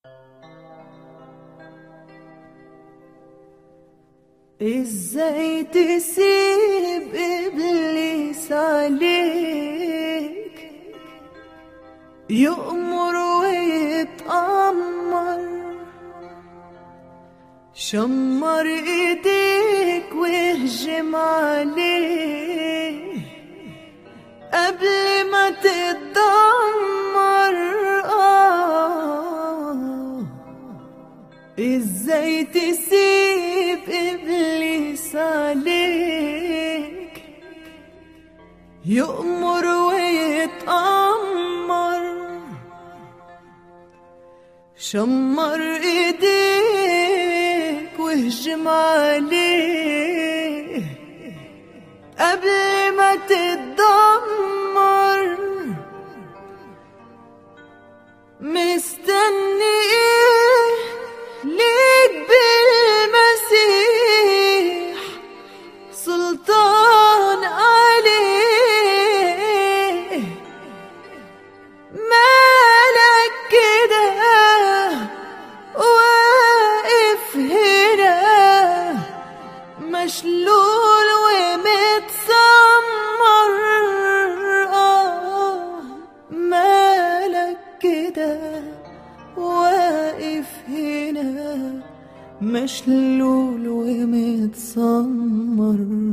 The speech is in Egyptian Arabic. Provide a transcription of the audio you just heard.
ازاي تسيب ابليس عليك يؤمر ويتأمر شمر ايديك واهجم عليه قبل ما تتدمر آه ازاي تسيب ابليس عليك يؤمر ويتأمر شمر ايديك واهجم عليه قبل ما تتدمر مستني ايه ليك بالمسيح سلطان عليه مالك كده واقف هنا مشلول ومتسمر آه مالك كده واقف هنا مشلول ومتسمر